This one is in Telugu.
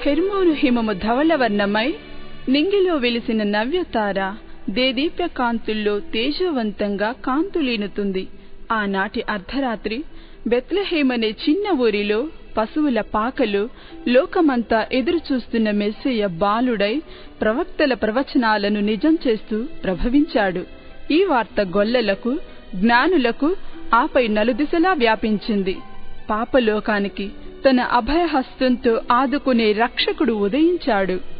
హెర్మోను హిమము ధవళవర్ణమై నింగిలో వెలిసిన నవ్యతార దేదీప్య కాంతుల్లో తేజవంతంగా కాంతులీనుతుంది ఆనాటి అర్ధరాత్రి బెత్లెహేమనే చిన్న ఊరిలో పశువుల పాకలు లోకమంతా ఎదురుచూస్తున్న మెస్సయ్య బాలుడై ప్రవక్తల ప్రవచనాలను నిజం చేస్తూ ప్రభవించాడు ఈ వార్త గొల్లలకు జ్ఞానులకు ఆపై నలుదిశలా వ్యాపించింది పాపలోకానికి తన అభయహస్తంతో ఆదుకునే రక్షకుడు ఉదయించాడు